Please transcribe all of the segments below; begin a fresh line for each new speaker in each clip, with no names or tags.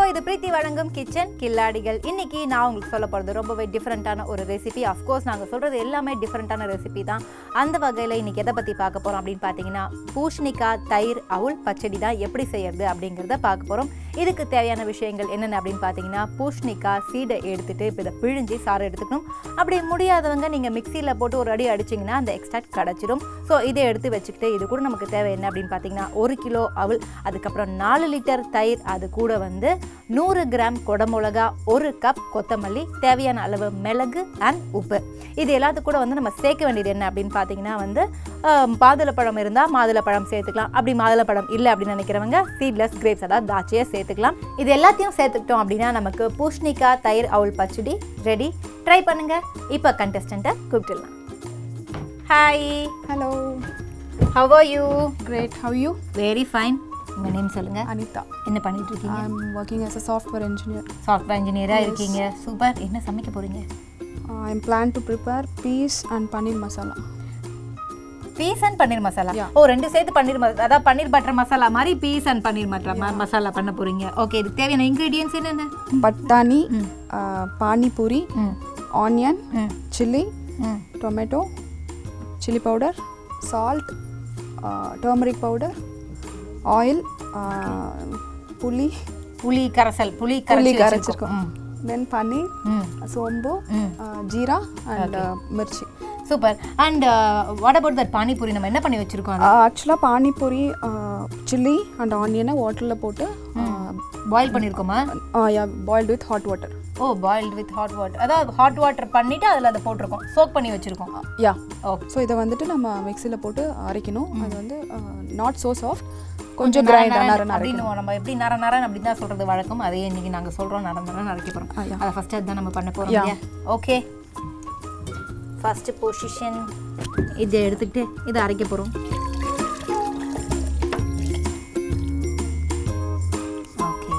இது பிரீத்தி வழங்கும் கிச்சன் கில்லாடிகள் இன்னைக்கு நான் உங்களுக்கு சொல்ல போகிறது ரொம்பவே டிஃப்ரெண்ட்டான ஒரு ரெசிபி அஃப்கோர்ஸ் நாங்கள் சொல்கிறது எல்லாமே டிஃப்ரெண்ட்டான ரெசிபி தான் அந்த வகையில் இன்னைக்கு எதை பற்றி பார்க்க போகிறோம் அப்படின்னு பார்த்தீங்கன்னா பூஷணிக்காய் தயிர் அவுள் பச்சடி தான் எப்படி செய்யறது அப்படிங்கிறத பார்க்க போகிறோம் இதுக்கு தேவையான விஷயங்கள் என்னென்ன அப்படின்னு பார்த்தீங்கன்னா பூஷணிக்காய் சீடை எடுத்துட்டு இப்போ இதை பிழிஞ்சு சாறு எடுத்துக்கணும் அப்படி முடியாதவங்க நீங்கள் மிக்சியில் போட்டு ஒரு அடி அடிச்சிங்கன்னா அந்த எக்ஸ்ட்ராக்ட் கிடச்சிடும் ஸோ இதை எடுத்து வச்சுக்கிட்டு இது கூட நமக்கு தேவை என்ன அப்படின்னு பார்த்தீங்கன்னா ஒரு கிலோ அவல் அதுக்கப்புறம் நாலு லிட்டர் தயிர் அது கூட வந்து நூறு கிராம் குடமிளகா ஒரு கப் கொத்தமல்லி தேவையான அளவு மிளகு அண்ட் உப்பு இது எல்லாத்துக்கும் கூட வந்து நம்ம சேர்க்க வேண்டியது என்ன அப்படின்னு பார்த்தீங்கன்னா வந்து ஆம், மாதுளப்பழம் இருந்தால் மாதுளப்பழம் சேர்த்துக்கலாம் அப்படி மாதுளப்பழம் இல்லை அப்படின்னு நினைக்கிறவங்க சீட்லெஸ் கிரேப்ஸ் அதாவது தாச்சியை சேர்த்துக்கலாம் இது எல்லாத்தையும் சேர்த்துக்கிட்டோம் அப்படின்னா நமக்கு பூஷ்ணிக்காய் தயிர் அவுள் பச்சடி ரெடி ட்ரை பண்ணுங்க இப்போ கண்டஸ்டண்ட்டை கூப்பிட்டுடலாம் hi
Hello,
how are you
great. How are you?
Very fine உங்கள் நேம் சொல்லுங்கள்
Anita.
என்ன பண்ணிட்டு இருக்கீங்க
I'm working as a software engineer.
Software இன்ஜினியராக இருக்கீங்க சூப்பர் என்ன சமைக்க போகிறீங்க
Uh, I'm plan to prepare peas and paneer masala.
Peas and paneer masala
Yeah.
Oh ரெண்டு சேர்த்து பன்னீர் மசாலா அதாவது பன்னீர் பட்டர் மசாலா மாதிரி பீஸ் அண்ட் பன்னீர் மட்டர் மசாலா பண்ண போறீங்க ஓகே இதுக்கு தேவையான இன்க்ரீடியன்ஸ் என்னென்ன
Battani, uh, pani puri,
ம்
onion,
ம்
chili,
ம்
tomato, chili powder, salt, uh, turmeric powder, oil, uh, puli,
புளி கரைசல் புளி
புளி
கரைச்சி
கரைச்சிருக்கோம் then paneer,
ம்
சோம்பு
ம்
uh, jeera and uh, mirchi.
Super and what about that panipuri நம்ம என்ன பண்ணி வச்சிருக்கோம் அது
ஆக்சுவலாக பானிபூரி சில்லி அண்ட் ஆனியனை வாட்டரில் போட்டு
பாயில் பண்ணியிருக்கோமா
boiled with hot water
oh boiled with hot water அதாவது ஹாட் வாட்டர் பண்ணிட்டு அதில் அதை போட்டிருக்கோம் சோக் பண்ணி வச்சிருக்கோம்
யா
ஓகே
ஸோ இதை வந்துட்டு நம்ம மிக்சியில் போட்டு அரைக்கணும் அது வந்து நாட் ஸோ சாஃப்ட் கொஞ்சம் கிரைண்ட் நர நர
அப்படின்னு நம்ம எப்படி நர நரன் அப்படி தான் சொல்றது வழக்கம் அதே இன்னைக்கு நாங்க சொல்றோம் நர நரன் அரைக்க போறோம்
ஆ, yeah.
அதை ஃபர்ஸ்ட் அதுதான் நம்ம பண்ண போறோம்
Yeah.
இல்லையா ஓகே ஃபர்ஸ்ட் பொசிஷன் இதை எடுத்துக்கிட்டு இதை அரைக்க போறோம் ஓகே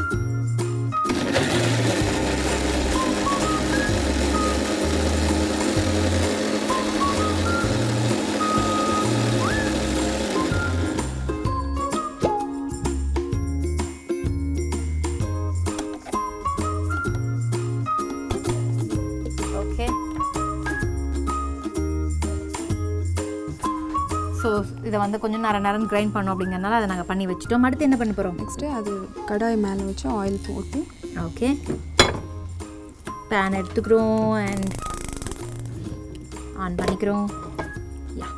ஓகே ஸோ இதை வந்து கொஞ்சம் நேரம் நேரம் கிரைண்ட் பண்ணோம் அப்படிங்கறனால அதை நாங்கள் பண்ணி வச்சுட்டோம் அடுத்து என்ன பண்ண போகிறோம்
நெக்ஸ்ட்டு அது கடாய் மேலே வச்சு ஆயில் போட்டு
ஓகே பேன் எடுத்துக்கிறோம் அண்ட் ஆன் பண்ணிக்கிறோம் யா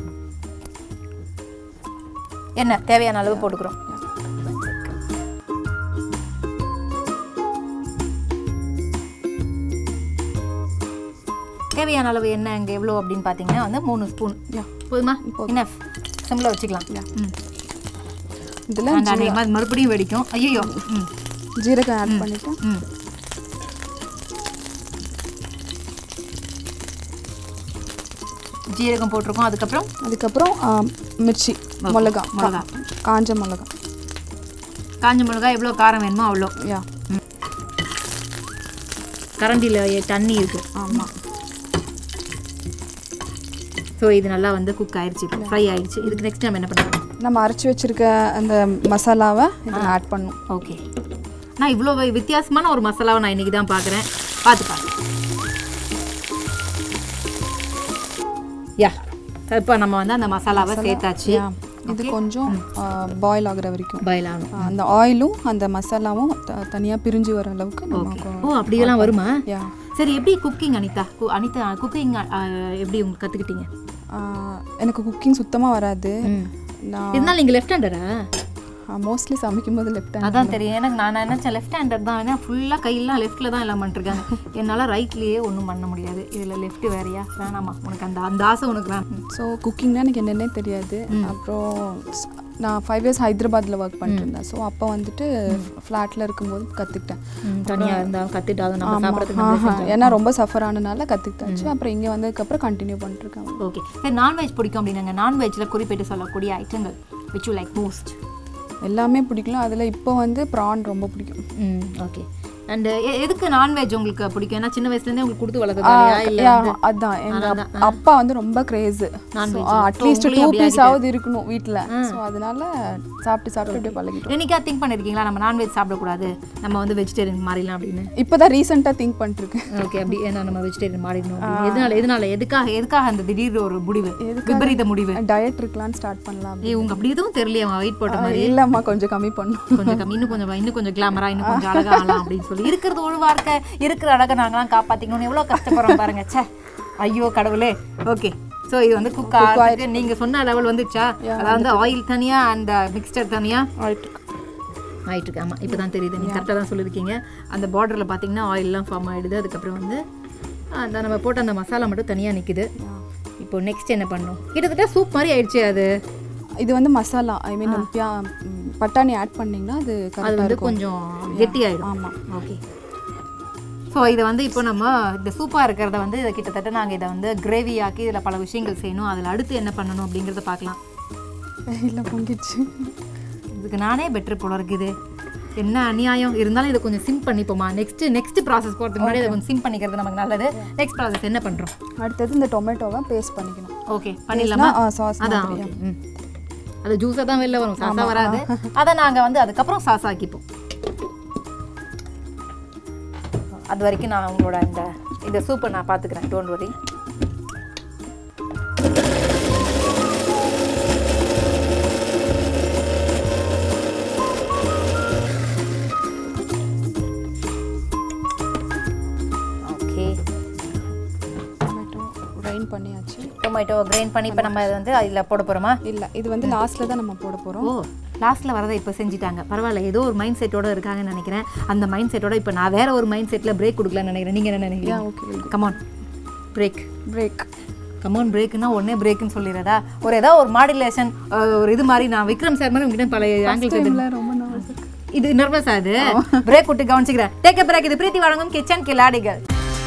என்ன தேவையான அளவு போட்டுக்கிறோம் தேவையான அளவு என்ன அங்கே எவ்வளோ அப்படின்னு பார்த்தீங்கன்னா வந்து மூணு ஸ்பூன்
யா
போதுமா இனஃப் சிம்மில் வச்சுக்கலாம் ம்
இதில்
அந்த அநேகமா அது மறுபடியும் வெடிக்கும் ஐயோ ம்
ஜீரகம் ஆட் பண்ணிவிட்டு
ம் ஜீரகம் போட்டிருக்கோம் அதுக்கப்புறம்
அதுக்கப்புறம் ஆ, மிர்ச்சி மிளகா
மிளகா.
காஞ்ச மிளகா
காஞ்ச மிளகாய் எவ்வளோ காரம் வேணுமோ அவ்வளோ
யா
கரண்டியில் தண்ணி இருக்கு
ஆமாம்
ஸோ இது நல்லா வந்து குக் ஆயிடுச்சு ஃப்ரை ஆயிடுச்சு இதுக்கு நெக்ஸ்ட் நம்ம என்ன பண்ணுறோம்
நம்ம அரைச்சி வச்சிருக்க அந்த மசாலாவை இதில் ஆட் பண்ணணும்
ஓகே நான் இவ்வளோ வித்தியாசமான ஒரு மசாலாவை நான் இன்னைக்கு தான் பார்க்குறேன் பார்த்து பாருங்க யா இப்போ நம்ம வந்து அந்த மசாலாவை சேர்த்தாச்சு
யா இது கொஞ்சம் பாயில் ஆகுற வரைக்கும்
பாயில் ஆகணும்
ஆ, அந்த ஆயிலும் அந்த மசாலாவும் தனியாக பிரிஞ்சு வர அளவுக்கு நம்ம கொ-
ஓ அப்படியெல்லாம் வருமா
யா
சரி எப்படி குக்கிங் அனிதா கு- அனிதா குக்கிங் எப்படி உங்களுக்கு கற்றுக்கிட்டீங்க
ஆ, எனக்கு குக்கிங் சுத்தமாக வராது நான்
இருந்தாலும் நீங்கள் லெஃப்ட் ஹேண்டரா
மோஸ்ட்லி சமைக்கும் போது லெஃப்ட் ஹேண்ட்
அதான் தெரியும் எனக்கு நான் நினச்சேன் லெஃப்ட் ஹேண்டர் தான் ஏன்னா ஃபுல்லாக கையெல்லாம் லெஃப்ட்டில் தான் எல்லாம் பண்ணிருக்காங்க என்னால் ரைட்லேயே ஒன்றும் பண்ண முடியாது இதில் லெஃப்ட் வேறையா வேணாமா உனக்கு அந்த அந்த ஆசை உனக்கு வேணும்
ஸோ குக்கிங்னா எனக்கு என்னென்னே தெரியாது அப்புறம் ஸ்- நான் ஃபைவ் இயர்ஸ் ஹைதராபாத்தில் ஒர்க் பண்ணிட்டு இருந்தேன் ஸோ அப்போ வந்துட்டு ஃப்ளாட்டில் இருக்கும்போது கற்றுக்கிட்டேன்
தனியாக இருந்தாலும் கற்றுட்டாலும் நம்ம சாப்பிட்றதுக்கு
ஆஹா, ஏன்னா ரொம்ப சஃபர் ஆனனால கற்றுக்கிட்டாச்சு அப்புறம் இங்கே வந்ததுக்கப்புறம் கண்டினியூ பண்ணிட்டுருக்கேன்
ஓகே சரி நான்வெஜ் பிடிக்கும் அப்படின்னாங்க நான்வெஜ்ஜில் குறிப்பிட்டு சொல்லக்கூடிய ஐட்டங்கள் விச் யூ லைக் மோஸ்ட்
எல்லாமே பிடிக்கும் அதில் இப்போ வந்து ப்ரான் ரொம்ப பிடிக்கும்
ம் ஓகே அண்ட் எதுக்கு நான்வெஜ் உங்களுக்கு பிடிக்கும் ஏன்னா சின்ன வயசுல இருந்தே உங்களுக்கு கொடுத்து வளர்த்ததாலயா இல்ல
யா, அதான் எங்க அப்- அப்பா வந்து ரொம்ப கிரேஸ் அட்லீஸ்ட் டூ பீஸ் ஆவது இருக்கணும் வீட்ல ஸோ அதனால சாப்பிட்டு சாப்பிட்டு அப்படியே பழகிட்டோம்
என்னைக்கா திங்க் பண்ணிருக்கீங்களா நம்ம நான்வெஜ் சாப்பிடக்கூடாது நம்ம வந்து வெஜிடேரியன் மாறிடலாம் அப்படின்னு
இப்போதான் ரீசெண்டாக திங்க் பண்ணிருக்கேன்
ஓகே அப்படி ஏன்னா நம்ம வெஜிடேரியன் மாறிடணும் அப்படின்னு. எதனால எதனால எதுக்காக எதுக்காக அந்த திடீர் ஒரு முடிவு விபரீத முடிவு
டயட் இருக்கலாம்னு ஸ்டார்ட் பண்ணலாம்
ஏய் உங்க அப்படி எதுவும் தெரியலையா வெயிட் போட்ட மாதிரி
இல்லம்மா கொஞ்சம் கம்மி பண்ணும்
கொஞ்சம் கம்மி இன்னும் கொஞ்சம் இன்னும் கொஞ்சம் கிளாமரா இன்னும் கொஞ்சம் அழகா ஆகலாம் அப்படின்னு சொல்லி இருக்கிறது ஒரு வாழ்க்கை இருக்கிற அழகை நாங்களாம் காப்பாத்திக்கணும்னு எவ்வளவு கஷ்டப்படுறோம் பாருங்க ச்சே ஐயோ கடவுளே ஓகே ஸோ இது வந்து குக் ஆகிறதுக்கு நீங்க சொன்ன லெவல் வந்துச்சா அதாவது ஆயில் தனியா அண்ட் மிக்ஸ்டர் தனியா
ஆயிட்டு
ஆயிட்டு இருக்கு ஆமாம் இப்போ தான் தெரியுது நீங்கள் கரெக்டாக தான் சொல்லியிருக்கீங்க அந்த பார்டரில் பார்த்தீங்கன்னா ஆயிலெலாம் ஃபார்ம் ஆகிடுது அதுக்கப்புறம் வந்து அந்த நம்ம போட்ட அந்த மசாலா மட்டும் தனியாக நிற்குது இப்போ நெக்ஸ்ட் என்ன பண்ணணும் கிட்டத்தட்ட சூப் மாதிரி ஆயிடுச்சு அது
இது வந்து மசாலா ஐ மீன் பட்டாணி ஆட் பண்ணீங்கன்னா அது
அது
கரெக்டாக
வந்து
இருக்கும்
கொஞ்சம் கெட்டியாயிடும்
ஆமா
ஓகே ஸோ இதை வந்து இப்போ நம்ம இந்த சூப்பாக இருக்கிறத வந்து இதை கிட்டத்தட்ட நாங்கள் இதை வந்து கிரேவி ஆக்கி இதில் பல விஷயங்கள் செய்யணும் அதில் அடுத்து என்ன பண்ணணும் அப்படிங்கிறத பார்க்கலாம்
இல்லை பொங்கிடுச்சு
இதுக்கு நானே பெட்டர் போல இருக்குது என்ன அநியாயம் இருந்தாலும் இதை கொஞ்சம் சிம் பண்ணிப்போமா நெக்ஸ்ட் நெக்ஸ்ட் ப்ராசஸ் போகிறதுக்கு முன்னாடி இதை கொஞ்சம் சிம் பண்ணிக்கிறது நமக்கு நல்லது நெக்ஸ்ட் ப்ராசஸ் என்ன பண்ணுறோம்
அடுத்தது இந்த டொமேட்டோவை பேஸ்ட் பண்ணிக்கணும்
ஓகே பண்ணிடலாமா
சாஸ்
அதான் ஓகே ம் அது ஜூஸாக தான் வெளில வரும் சாசா வராது அதை நாங்கள் வந்து அதுக்கப்புறம் சாஸ் ஆக்கிப்போம் அது வரைக்கும் நான் உங்களோட இந்த இந்த சூப்பை நான் பார்த்துக்கிறேன் டோன்ட் வரி ஓகே
டொமேட்டோ ரைன் பண்ணியாச்சு
டொமேட்டோ கிரைண்ட் பண்ணி இப்போ நம்ம இதை வந்து அதில் போட போகிறோமா
இல்லை இது வந்து லாஸ்ட்ல தான் நம்ம போட போறோம்
ஓ லாஸ்ட்டில் வரதை இப்போ செஞ்சுட்டாங்க பரவாயில்ல ஏதோ ஒரு மைண்ட் செட்டோட இருக்காங்கன்னு நினைக்கிறேன் அந்த மைண்ட் செட்டோட இப்போ நான் வேற ஒரு மைண்ட் செட்டில் பிரேக் கொடுக்கலாம்னு நினைக்கிறேன் நீங்கள் என்ன நினைக்கிறீங்க
okay
come on break
break
come on பிரேக்குன்னா உடனே பிரேக்குன்னு சொல்லிடுறதா ஒரு ஏதாவது ஒரு மாடுலேஷன் ஒரு இது மாதிரி நான் விக்ரம் சார் மாதிரி உங்ககிட்ட பல ஆங்கிள்
இல்லை ரொம்ப நர்வஸ் இருக்கு
இது நர்வஸ் ஆகுது பிரேக் விட்டு கவனிச்சுக்கிறேன் டேக் பிரேக் இது பிரீத்தி வழங்கும் கிச்சன் கில்லாடிகள்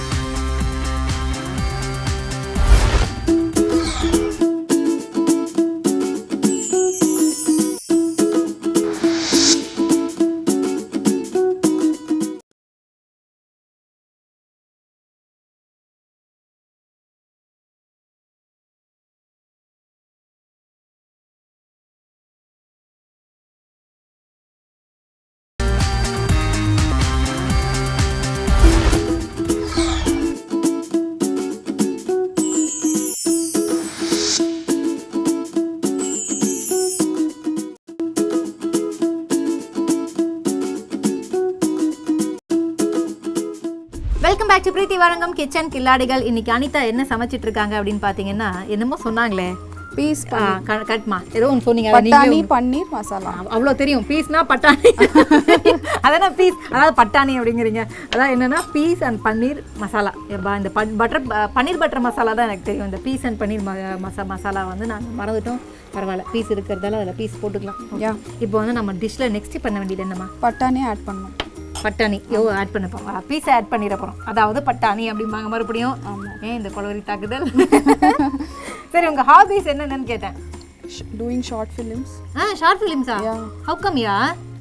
வெல்கம் பேக் டு பிரீத்தி வழங்கம் கிச்சன் கில்லாடிகள் இன்னைக்கு அனிதா என்ன சமைச்சிட்டு இருக்காங்க அப்படின்னு பார்த்தீங்கன்னா என்னமோ சொன்னாங்களே
பீஸ்
கரெக்ட்மா ஏதோ ஒன்று சொன்னீங்க அதை
பட்டாணி
நீங்களே
பன்னீர் மசாலா
அவ்வளோ தெரியும் பீஸ்னா பட்டாணி அதான பீஸ் அதாவது பட்டாணி அப்படிங்கிறீங்க அதான் என்னன்னா பீஸ் அண்ட் பன்னீர் மசாலா எப்பா இந்த பட்டர் பன்னீர் பட்டர் மசாலா தான் எனக்கு தெரியும் இந்த பீஸ் அண்ட் பன்னீர் ம- மசா மசாலா வந்து நாங்கள் மறந்துட்டோம் பரவாயில்ல பீஸ் இருக்கிறதால அதில் பீஸ் போட்டுக்கலாம்
யா
இப்போ வந்து நம்ம டிஷ்ஷில் நெக்ஸ்ட் பண்ண வேண்டியது என்னம்மா
பட்டாணி ஆட் பண்ணணும்
பட்டாணி யோ ஆட் பண்ண போகிறோம் பீஸை ஆட் பண்ணிட போகிறோம் அதாவது பட்டாணி அப்படிம்பாங்க மறுபடியும் ஏன் இந்த குளவரி தாக்குதல் சரி உங்கள் ஹாபிஸ் என்னென்னு கேட்டேன்
doing short films
ah short ஃபிலிம்ஸா
Yeah.
ஹவு கம்யா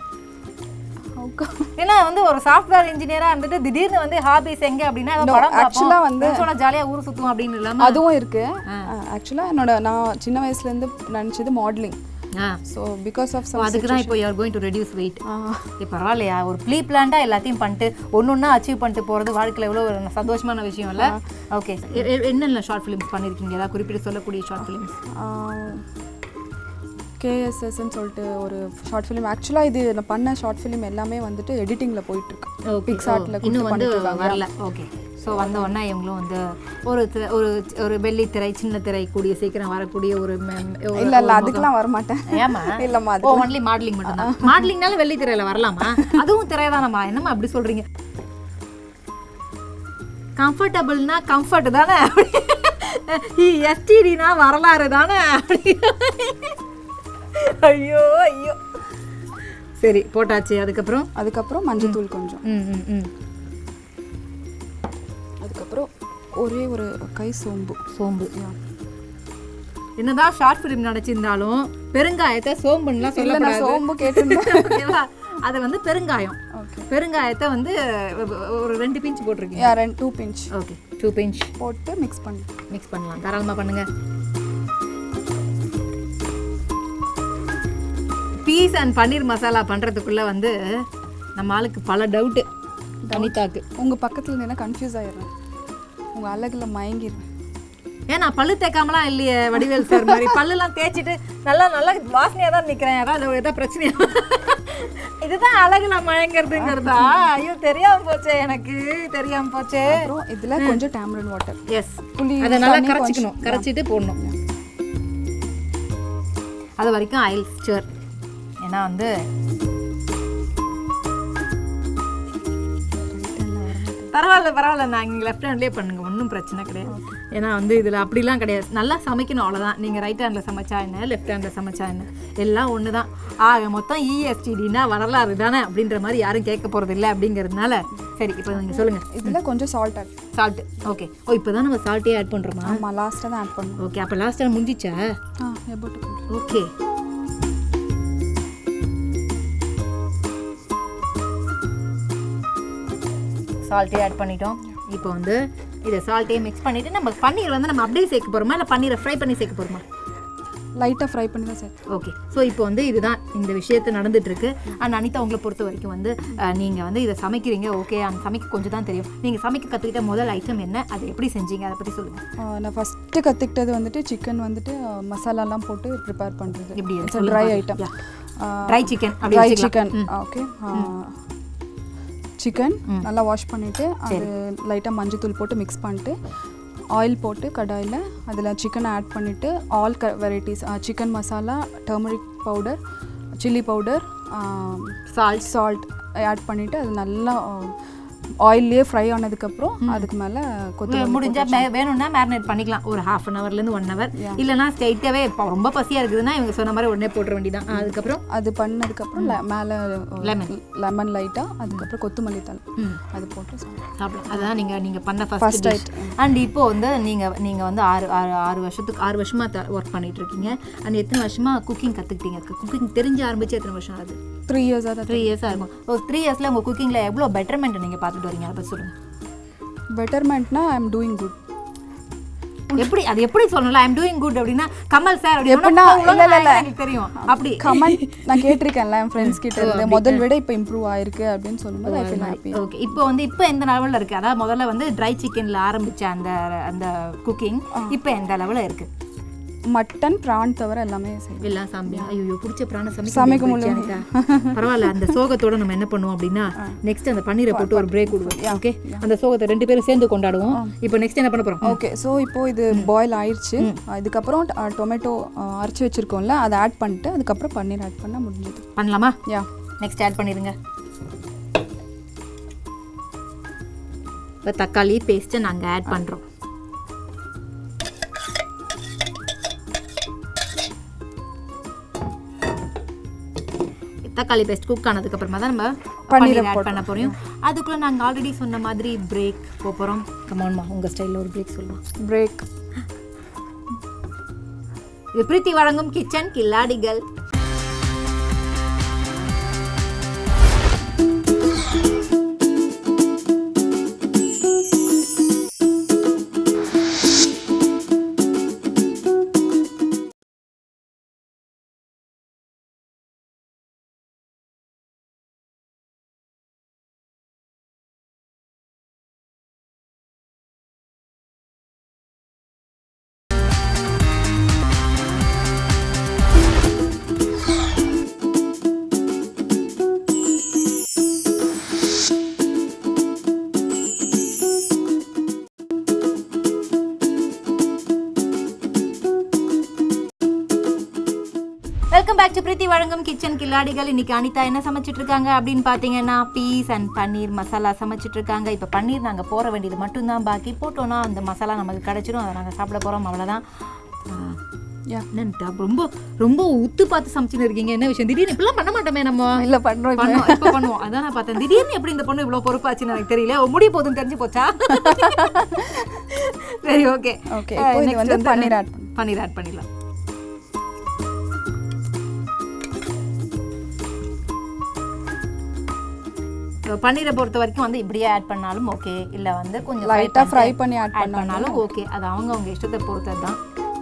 ஏன்னா வந்து ஒரு சாஃப்ட்வேர் இன்ஜினியரா இருந்துட்டு திடீர்னு வந்து ஹாபிஸ் எங்க அப்படின்னா ஏதோ படம்
actually
பார்ப்போம்
வந்து-
ஃப்ரெண்ட்ஸோட ஜாலியா ஊர் சுத்துவோம் அப்படின்னு இல்லாம
அதுவும் இருக்கு ஆக்சுவலாக என்னோட நான் சின்ன வயசுல இருந்து நினச்சது modelling
ah
so because of
so அதுக்கு தான் இப்போ you are going to reduce weight இப்போ பரவாயில்லையா ஒரு ப்ளீ பிளான்டாக எல்லாத்தையும் பண்ணிட்டு ஒன்று ஒன்றா அச்சீவ் பண்ணிட்டு போகிறது வாழ்க்கையில் எவ்வளோ ஒரு சந்தோஷமான விஷயம் இல்லை ஓகே என்னென்ன ஷார்ட் ஃபிலிம்ஸ் பண்ணியிருக்கீங்க ஏதாவது குறிப்பிட்டு சொல்லக்கூடிய ஷார்ட் ஃபிலிம்ஸ்
கேஎஸ்எஸ்ன்னு சொல்லிட்டு ஒரு ஷார்ட் ஃபிலிம் ஆக்சுவலாக இது நான் பண்ண ஷார்ட் ஃபிலிம் எல்லாமே வந்துட்டு எடிட்டிங்கில் போயிட்டுருக்கு
ஓகே
பிக்சார்ட்டில்
இன்னும் வந்து வரல ஓகே ஸோ வந்த உடனே இவங்களும் வந்து ஒரு தி- ஒரு ஒரு வெள்ளி திரை சின்ன திரை கூடிய சீக்கிரம் வரக்கூடிய ஒரு மெ- ஒரு-
இல்லை இல்லை அதுக்கெலாம் வரமாட்டேன்
ஏமா
இல்லைம்மா
ஓ ஒன்லி மாடலிங் மட்டும் தான் மாடலிங்னால வெள்ளி திரையில வரலாமா அதுவும் திரை தானம்மா என்னம்மா அப்படி சொல்றீங்க கம்ஃபர்டபுள்னா கம்ஃபர்ட் தானே எஸ்டிடினா வரலாறு தானே ஐயோ ஐயோ சரி போட்டாச்சு அதுக்கப்புறம்
அதுக்கப்புறம் மஞ்சத்தூள் கொஞ்சம்
ம் ம் ம்
அதுக்கப்புறம் ஒரே ஒரு கை சோம்பு
சோம்பு என்னதான் ஷார்ட் ஃபிலிம் நினைச்சிருந்தாலும் பெருங்காயத்தை சோம்புன்னுலாம்
இல்லை நான்
சொல்லக்கூடாது
சோம்பு கேட்டிருந்தேன்
ஓகேவா அது வந்து பெருங்காயம்
ஓகே
பெருங்காயத்தை வந்து ஒரு ரெண்டு பிஞ்ச் போட்டிருக்கீங்க
யா ரெண்டு two pinch
okay two pinch
போட்டு மிக்ஸ் பண்ணி
மிக்ஸ் பண்ணலாம் தாராளமாக பண்ணுங்க பீஸ் அண்ட் பன்னீர் மசாலா பண்ணுறதுக்குள்ளே வந்து நம்ம ஆளுக்கு பல டவுட்டு அனிதாக்கு
உங்கள் பக்கத்தில் நின்னா கன்ஃபியூஸ் ஆயிடுறேன் உங்கள் அழகில் மயங்கிடுறேன்
ஏன் நான் பல்லு தேய்க்காமலாம் இல்லையே வடிவேல் சார் மாதிரி பல்லுலாம் தேய்ச்சிட்டு நல்லா நல்லா வாசனையாக தான் நிற்கிறேன் ஏதாவது ஏதாவது பிரச்சனையா இதுதான் அழகு நான் மயங்கிறதுங்கிறதா ஐயோ தெரியாம போச்சே எனக்கு தெரியாம போச்சே
அப்புறம் இதில் கொஞ்சம் டேமரன் வாட்டர்
எஸ்
புளி
அதை நல்லா
தண்ணி
கரைச்சிக்கணும் கரைச்சிட்டு போடணும் அது வரைக்கும் ஆயில் ஸ்டர் ஏன்னா வந்து பரவாயில்ல பரவாயில்ல நான் இங்கே லெஃப்ட் ஹேண்ட்லேயே பண்ணுங்க ஒன்றும் பிரச்சனை கிடையாது ஏன்னா வந்து இதில் அப்படிலாம் கிடையாது நல்லா சமைக்கணும் அவ்வளோதான் நீங்கள் ரைட் ஹேண்டில் சமைச்சா என்ன லெஃப்ட் ஹேண்டில் சமைச்சா என்ன எல்லாம் ஒன்று தான் ஆக மொத்தம் இஎஸ்டிடினா வரலாறு தானே அப்படின்ற மாதிரி யாரும் கேட்க போகிறது இல்லை அப்படிங்கிறதுனால சரி இப்போ நீங்கள் சொல்லுங்கள்
இதில் கொஞ்சம் salt add
salt okay oh இப்போ தான் நம்ம சால்ட்டே ஆட் பண்ணுறோமா
ஆமாம் லாஸ்ட்டாக தான் ஆட் பண்ணணும்
ஓகே அப்போ லாஸ்ட் டைம் முடிஞ்சிச்சா
ஆ எவ்வளோ
ஓகே சால்ட்டே ஆட் பண்ணிட்டோம் இப்போ வந்து இதை சால்ட்டே மிக்ஸ் பண்ணிவிட்டு நம்ம பன்னீர் வந்து நம்ம அப்படியே சேர்க்க போகிறோமா இல்லை பன்னீரை ஃப்ரை பண்ணி சேர்க்க போகிறோமா
லைட்டாக ஃப்ரை பண்ணி தான் சார்
ஓகே ஸோ இப்போ வந்து இதுதான் இந்த விஷயத்து நடந்துட்டு இருக்கு அண்ட் அனிதா உங்களை பொறுத்த வரைக்கும் வந்து அஹ், நீங்க வந்து இதை சமைக்கிறீங்க ஓகே அந்த சமைக்க கொஞ்சம் தான் தெரியும் நீங்க சமைக்க கற்றுக்கிட்ட முதல் ஐட்டம் என்ன அதை எப்படி செஞ்சீங்க அதை பற்றி சொல்லுங்க
ஆ, நான் ஃபஸ்ட்டு கற்றுக்கிட்டது வந்துட்டு சிக்கன் வந்துட்டு ஆ, மசாலாலாம் போட்டு ப்ரிப்பேர் பண்ணுறது
எப்படி அது
இட்ஸ்
சொல்லுங்க
ட்ரை
பாருங்க.
Item
Yeah. ட்ரை சிக்கன் அப்படி
ட்ரை
வச்சுக்கலாம்.
சிக்கன் ஓகே சிக்கன் நல்லா வாஷ் பண்ணிவிட்டு அது லைட்டாக மஞ்சத்தூள் போட்டு மிக்ஸ் பண்ணிட்டு ஆயில் போட்டு கடாயில் அதில் சிக்கனை ஆட் பண்ணிவிட்டு ஆல் க varieties chicken masala turmeric powder chilli powder
salt
salt add பண்ணிவிட்டு அது நல்லா ஆயிலே ஃப்ரை ஆனதுக்கப்புறம் அதுக்கு மேலே கொத்தமல்லி
முடிஞ்சா மே- வேணும்னா மேரினேட் பண்ணிக்கலாம் ஒரு ஹாஃப் அன் ஹவர்லேருந்து ஒன் ஹவர் இல்லைனா ஸ்ட்ரைட்டாகவே இப்போ ரொம்ப பசியாக இருக்குதுன்னா இவங்க சொன்ன மாதிரி உடனே போட்டுற வேண்டியதான் அதுக்கப்புறம்
அது பண்ணதுக்கப்புறம் le- மேலே
Lemon.
லெமன் லைட்டாக அதுக்கப்புறம் கொத்தமல்லி தலை
ம்.
அது போட்டு சாப்பிடுவோம்.
சாப்பிடலாம் அதான் நீங்கள் நீங்கள் பண்ண
First
first dish
item.
And இப்போ வந்து நீங்கள் நீங்கள் வந்து ஆறு ஆறு ஆறு வருஷத்துக்கு ஆறு வருஷமாக ஒர்க் பண்ணிட்டு இருக்கீங்க அண்ட் எத்தனை வருஷமாக குக்கிங் கற்றுக்கிட்டீங்க குக்கிங் தெரிஞ்சு ஆரம்பிச்சு எத்தனை வருஷம் ஆகுது
த்ரீ இயர்ஸாக தான்
த்ரீ இயர்ஸாக இருக்கும் ஒரு த்ரீ இயர்ஸில் உங்கள் குக்கிங்கில் எவ்வளோ பெட்டர்மெண்ட் நீங்கள் பார்த்துட்டு வரீங்க அதை பற்றி சொல்லுங்கள்
பெட்டர்மெண்ட்னா ஐ எம் டூயிங் குட்
எப்படி அது எப்படி சொல்லணும் ஐம் டூயிங் குட் அப்படின்னா கமல் சார்
எப்படின்னா, இல்ல, இல்ல, இல்ல.
எனக்கு தெரியும் அப்படி
கமெண்ட் நான் கேட்டிருக்கேன்ல என் ஃப்ரெண்ட்ஸ் கிட்ட இருந்து முதல் விட இப்போ இம்ப்ரூவ் ஆயிருக்கு அப்படின்னு சொல்லும்போது ஐ ஃபீல் ஹாப்பி
ஓகே இப்போ வந்து இப்போ எந்த லெவலில் இருக்குது அதாவது முதல்ல வந்து ட்ரை சிக்கனில் ஆரம்பிச்ச அந்த அந்த குக்கிங் இப்போ எந்த லெவலில் இருக்குது
மட்டன் ப்ரான் தவிர எல்லாமே செய்வேன்
எல்லாம் சாமியா ஐயோ பிடிச்ச பிராணம் சமைக்க
சமைக்க
முடியல
முடியல.
எனக்கு. பரவாயில்ல அந்த சோகத்தோட நம்ம என்ன பண்ணுவோம் அப்படின்னா நெக்ஸ்ட் அந்த பன்னீரை போட்டு ஒரு பிரேக் விடுவோம் ஓகே அந்த சோகத்தை ரெண்டு பேரும் சேர்ந்து கொண்டாடுவோம் இப்போ நெக்ஸ்ட் என்ன பண்ண போறோம்
ஓகே ஸோ இப்போ இது பாயில் ஆயிடுச்சு இதுக்கப்புறம் டொமேட்டோ அரைச்சி வச்சிருக்கோம்ல அதை ஆட் பண்ணிட்டு அதுக்கப்புறம் பன்னீர் ஆட் பண்ணால் முடிஞ்சது
பண்ணலாமா
யா
நெக்ஸ்ட் ஆட் பண்ணிடுங்க இப்போ தக்காளி பேஸ்ட்டை நாங்கள் ஆட் பண்ணுறோம் தக்காளி பேஸ்ட் குக் ஆனதுக்கு அப்புறமா தான் நம்ம
பன்னீரை
பன்னீர் ஆட் பண்ண போறோம் அதுக்குள்ள நாங்கள் ஆல்ரெடி சொன்ன மாதிரி பிரேக் போகிறோம் கமான்மா உங்கள் ஸ்டைலில் ஒரு பிரேக் சொல்லலாம்
பிரேக்
இது பிரீத்தி வழங்கும் கிச்சன் கில்லாடிகள் வெல்கம் பேக் டு பிரீத்தி வழங்கும் கிச்சன் கில்லாடிகள் இன்னைக்கு அனிதா என்ன சமைச்சிட்டு இருக்காங்க அப்படின்னு பார்த்தீங்கன்னா பீஸ் அண்ட் பன்னீர் மசாலா சமைச்சிட்டு இருக்காங்க இப்போ பன்னீர் நாங்கள் போட வேண்டியது மட்டும்தான் பாக்கி போட்டோன்னா அந்த மசாலா நமக்கு கிடைச்சிரும் அதை நாங்கள் சாப்பிட போகிறோம் அவ்வளோதான்
யா
என்னன்ட்டா ரொம்ப ரொம்ப உத்து பார்த்து சமைச்சுன்னு இருக்கீங்க என்ன விஷயம் திடீர்னு இப்படிலாம் பண்ண மாட்டோமே நம்ம
இல்லை பண்ணுறோம் இப்போ
பண்ணுவோம் இப்போ பண்ணுவோம் அதான் நான் பார்த்தேன் திடீர்னு எப்படி இந்த பொண்ணு இவ்வளோ பொறுப்பாச்சுன்னு எனக்கு தெரியல ஓ, முடிய போதுன்னு தெரிஞ்சு போச்சா சரி ஓகே
ஓகே இப்போ இது வந்து பன்னீர் ஆட் பண்ணு
பன்னீர் ஆட் பண்ணிடலாம் பன்னீரை பொறுத்த வரைக்கும் வந்து இப்படியே ஆட் பண்ணாலும் ஓகே இல்லை வந்து கொஞ்சம்
லைட்டாக ஃப்ரை பண்ணி ஆட்
ஆட் பண்ணாலும் ஓகே அது அவங்க அவங்க இஷ்டத்தை பொறுத்தது தான்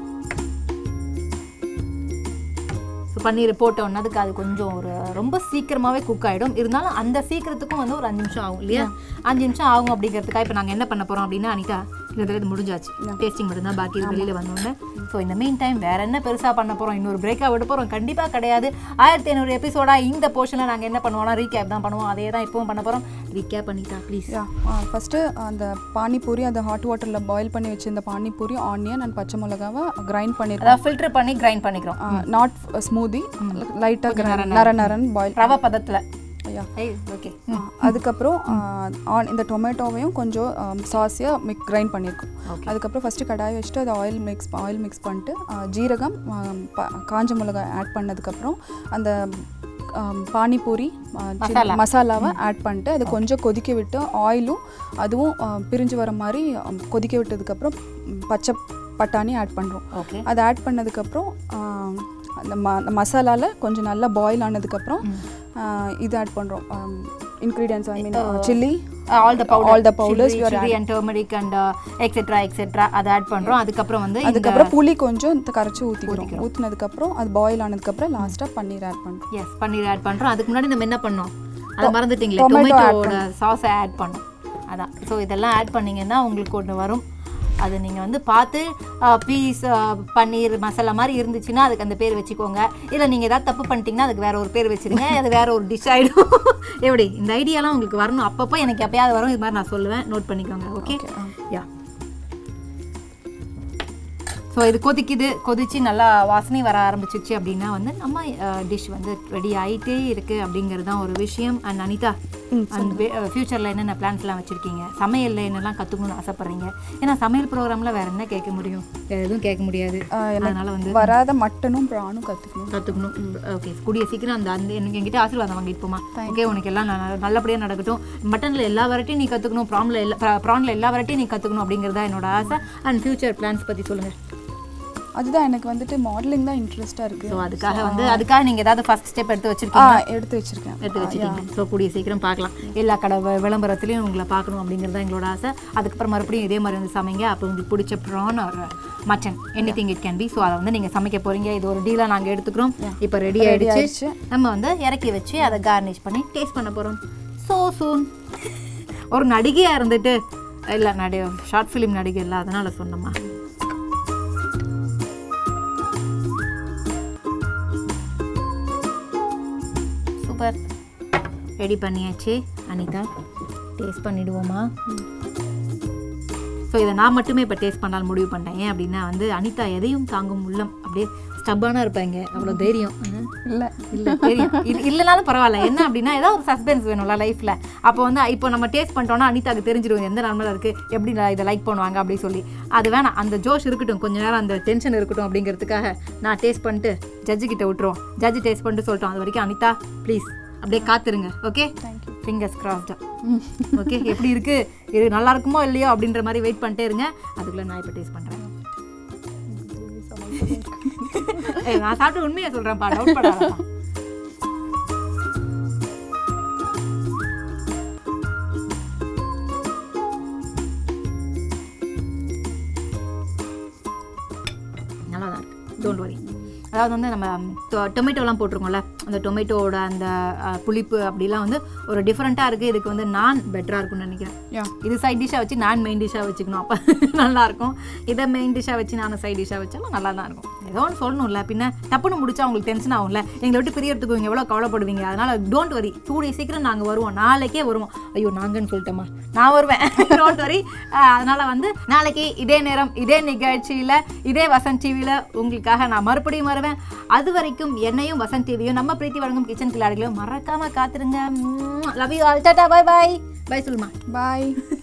ஸோ பன்னீர் போட்டோன்னா அதுக்கு அது கொஞ்சம் ஒரு ரொம்ப சீக்கிரமாகவே குக் ஆகிடும் இருந்தாலும் அந்த சீக்கிரத்துக்கும் வந்து ஒரு அஞ்சு நிமிஷம் ஆகும் இல்லையா அஞ்சு நிமிஷம் ஆகும் அப்படிங்கிறதுக்காக இப்போ நாங்கள் என்ன பண்ண போகிறோம் அப்படின்னா அனிதா இதில் இது முடிஞ்சாச்சு டேஸ்டிங் மட்டும்தான் பாக்கி இது வெளியில் வந்தோடனே ஸோ இந்த மீன் டைம் வேற என்ன பெருசாக பண்ண போகிறோம் இன்னொரு பிரேக்காக விட போகிறோம் கண்டிப்பாக கிடையாது ஆயிரத்தி ஐநூறு எபிசோடா இந்த போர்ஷனில் நாங்கள் என்ன பண்ணுவோம்னா ரீகேப் தான் பண்ணுவோம் அதே தான் இப்பவும் பண்ண போகிறோம் ரீகேப் பண்ணிட்டா ப்ளீஸ்
யா ஃபஸ்ட்டு அந்த பானிபூரி அந்த ஹாட் வாட்டரில் பாயில் பண்ணி வச்சிருந்த பானிபூரி ஆனியன் அண்ட் பச்சை மிளகாவை கிரைண்ட் பண்ணிருக்கோம்
அதாவது ஃபில்டர் பண்ணி கிரைண்ட் பண்ணிக்கிறோம்
நாட் ஸ்மூதி லைட்டாக நர நரன் பாயில்
ரவை பதத்தில்
யா
ஓகே
அதுக்கப்புறம் ஆன் இந்த டொமேட்டோவையும் கொஞ்சம் சாஸியாக மிக் கிரைண்ட் பண்ணியிருக்கோம்
Okay.
அதுக்கப்புறம் ஃபஸ்ட்டு கடாய் வச்சுட்டு அது ஆயில் மிக்ஸ் ஆயில் மிக்ஸ் பண்ணிட்டு ஆ, ஜீரகம் ஆ, ப- காஞ்ச மிளகாய் ஆட் பண்ணதுக்கப்புறம் அந்த ஆம், பானிபூரி ஆ, சில்லி- மசாலாவை ஆட் பண்ணிட்டு அது கொஞ்சம் கொதிக்க விட்டு ஆயிலும் அதுவும் ஆ, பிரிஞ்சு வர மாதிரி ஆ, கொதிக்க விட்டதுக்கப்புறம் ம், பச்சை பட்டாணி ஆட் பண்ணுறோம்
ஓகே
அதை ஆட் பண்ணதுக்கப்புறம் ஆ, அந்த ம அந்த மசாலாவில் கொஞ்சம் நல்லா பாயில் ஆனதுக்கப்புறம் ஆ, இது ஆட் பண்ணுறோம் ingredients I mean chilli
all the powder
All the powders we are
chili and turmeric and etcetera etcetera அதை ஆட் பண்றோம் அதுக்கப்புறம் வந்து இந்த
அதுக்கப்புறம் புளி கொஞ்சம் கரைச்சி ஊற்றிக்கிறோம் ஊற்றினதுக்கப்புறம் அது பாயில் ஆனதுக்கப்புறம் லாஸ்ட்டாக பன்னீர் ஆட் பண்ணுறோம்
எஸ் பன்னீர் ஆட் பண்றோம் அதுக்கு முன்னாடி நம்ம என்ன பண்ணோம் அதை மறந்துட்டீங்களே
tomato add
டொமேட்டோட சாஸை ஆட் பண்ணோம் அதான் ஸோ இதெல்லாம் ஆட் பண்ணீங்கன்னா உங்களுக்கு ஒன்று வரும் அது நீங்கள் வந்து பார்த்து பீஸ் பன்னீர் மசாலா மாதிரி இருந்துச்சுன்னா அதுக்கு அந்த பேர் வச்சுக்கோங்க இல்லை நீங்கள் ஏதாவது தப்பு பண்ணிட்டீங்கன்னா அதுக்கு வேற ஒரு பேர் வச்சிருங்க அது வேற ஒரு டிஷ் ஆகிடும் எப்படி இந்த ஐடியாலாம் உங்களுக்கு வரணும் அப்பப்போ எனக்கு எப்பயாவது வரும் இது மாதிரி நான் சொல்லுவேன் நோட் பண்ணிக்கோங்க ஓகே யா ஸோ இது கொதிக்குது கொதிச்சு நல்லா வாசனை வர ஆரம்பிச்சிச்சு அப்படின்னா வந்து நம்ம டிஷ் வந்து ரெடி ஆயிட்டே இருக்கு அப்படிங்கிறது தான் ஒரு விஷயம் அண்ட் அனிதா அண்ட் ஃபியூச்சரில் என்னென்ன பிளான்ஸ்லாம் வச்சுருக்கீங்க சமையலில் என்னெல்லாம் கற்றுக்கணும்னு ஆசைப்பட்றீங்க ஏன்னா சமையல் ப்ரோக்ராமில் வேறு என்ன கேட்க முடியும் வேறு எதுவும் கேட்க முடியாது அதனால் வந்து
வராத மட்டனும் ப்ரானும் கற்றுக்கணும்
கற்றுக்கணும் ஓகே கூடிய சீக்கிரம் அந்த அந்த எனக்கு என்கிட்ட ஆசீர்வாதம் வாங்கிட்டு போமா ஓகே உனக்கு எல்லாம் நல்ல- நல்லபடியா நடக்கட்டும் மட்டனில் எல்லா வெரைட்டியும் நீ கற்றுக்கணும் ப்ரானில் எல்லா ப்ரானில் எல்லா வெரைட்டியும் நீ கற்றுக்கணும் அப்படிங்கிறது தான் என்னோட ஆசை அண்ட் ஃபியூச்சர் பிளான்ஸ் பற்றி சொல்லுங்கள்
அதுதான் எனக்கு வந்துட்டு மாடலிங் தான் இன்ட்ரெஸ்ட்டாக இருக்குது
ஸோ அதுக்காக வந்து அதுக்காக நீங்கள் ஏதாவது ஃபர்ஸ்ட் ஸ்டெப் எடுத்து
ஆ
வச்சிருக்கீங்க
எடுத்து வச்சுருக்கேன்
எடுத்து வச்சுக்கீங்க ஸோ கூடிய சீக்கிரம் பார்க்கலாம் எல்லா கடை வி- விளம்பரத்துலையும் உங்களை பார்க்கணும் அப்படிங்கிறது தான் எங்களோட ஆசை அதுக்கப்புறம் மறுபடியும் இதே மாதிரி வந்து சமைங்க அப்போ உங்களுக்கு பிடிச்ச ப்ரான் ஒரு mutton anything it can be so அதை வந்து நீங்கள் சமைக்க போகிறீங்க இது ஒரு டீலாக நாங்கள் எடுத்துக்கிறோம் இப்போ ரெடி ஆயிடுச்சு
ஆயிடுச்சு.
நம்ம வந்து இறக்கி வச்சு அதை கார்னிஷ் பண்ணி டேஸ்ட் பண்ண போகிறோம் ஸோ சூன் ஒரு நடிகையாக இருந்துட்டு இல்லை நடி ஷார்ட் ஃபிலிம் நடிகை இல்லை அதனால சொன்னோமா சூப்பர் ரெடி பண்ணியாச்சு அனிதா டேஸ்ட் பண்ணிடுவோமா ஸோ இதை நான் மட்டுமே இப்போ டேஸ்ட் பண்ணாலும் முடிவு பண்ணிட்டேன் ஏன் அப்படின்னா வந்து அனிதா எதையும் தாங்கும் உள்ளம் அப்படியே ஸ்டப்பானாக இருப்பாங்க அவ்வளோ தைரியம் ம்.
இல்லை
இல்லை தெரியும் இது இல்லைனாலும் பரவாயில்ல என்ன அப்படின்னா ஏதாவது ஒரு சஸ்பென்ஸ் வேணும்ல லைஃப்பில் அப்போ வந்து இப்போ நம்ம டேஸ்ட் பண்ணிட்டோம்னா அனிதாக்கு தெரிஞ்சிடும் எந்த நார்மலாக இருக்குது எப்படி நான் இதை லைக் பண்ணுவாங்க அப்படி சொல்லி அது வேணாம் அந்த ஜோஷ் இருக்கட்டும் கொஞ்ச நேரம் அந்த டென்ஷன் இருக்கட்டும் அப்படிங்கிறதுக்காக நான் டேஸ்ட் பண்ணிட்டு ஜட்ஜு கிட்ட விட்டுருவோம் ஜட்ஜு டேஸ்ட் பண்ணிட்டு சொல்லிட்டோம் அது வரைக்கும் அனிதா ப்ளீஸ் அப்படியே காத்துருங்க okay
thank you
fingers crossed okay எப்படி இருக்கு இது நல்லா இருக்குமோ இல்லையோ அப்படின்ற மாதிரி வெயிட் பண்ணிட்டே இருங்க அதுக்குள்ள நான் இப்போ டேஸ்ட் பண்ணுறேன் ஏய், நான் சாப்பிட்டு உண்மையை சொல்கிறேன்ப்பா டவுட் படாதப்பா நல்லா தான் இருக்கு டோன்ட் வரி அதாவது வந்து நம்ம டொ- டொமேட்டோலாம் போட்டிருக்கோம்ல அந்த டொமேட்டோவோட அந்த அஹ், புளிப்பு அப்படிலாம் வந்து ஒரு டிஃப்ரெண்ட்டாக இருக்குது இதுக்கு வந்து நான் பெட்டராக இருக்கும்னு நினைக்கிறேன்
யா
இது சைட் டிஷ்ஷாக வச்சு நான் மெயின் டிஷ்ஷாக வச்சுக்கணும் அப்போ நல்லாயிருக்கும் இதை மெயின் டிஷ்ஷாக வச்சு நான் சைட் டிஷ்ஷாக வச்சாலும் நல்லா தான் இருக்கும் ஏதோ ஒன்று சொல்லணும்ல பின்ன டப்புன்னு முடிச்சா உங்களுக்கு டென்ஷன் ஆகும்ல எங்களை விட்டு பிரியறதுக்கு இங்கே எவ்வளோ கவலைப்படுவீங்க அதனால் டோன்ட் வரி கூடிய சீக்கிரம் நாங்கள் வருவோம் நாளைக்கே வருவோம் ஐயோ நாங்கன்னு சொல்லிட்டோமா நான் வருவேன் டோன்ட் வரி அதனால் வந்து நாளைக்கு இதே நேரம் இதே நிகழ்ச்சியில் இதே வசந்த் டிவியில் உங்களுக்காக நான் மறுபடியும் வருவேன் அது வரைக்கும் என்னையும் வசந்த் டிவியும் நம்ம பிரீத்தி வழங்கும் கிச்சன் கிளாடிகளையும் மறக்காமல் காத்துருங்க love you all tata bye bye bye சொல்லுமா
பாய்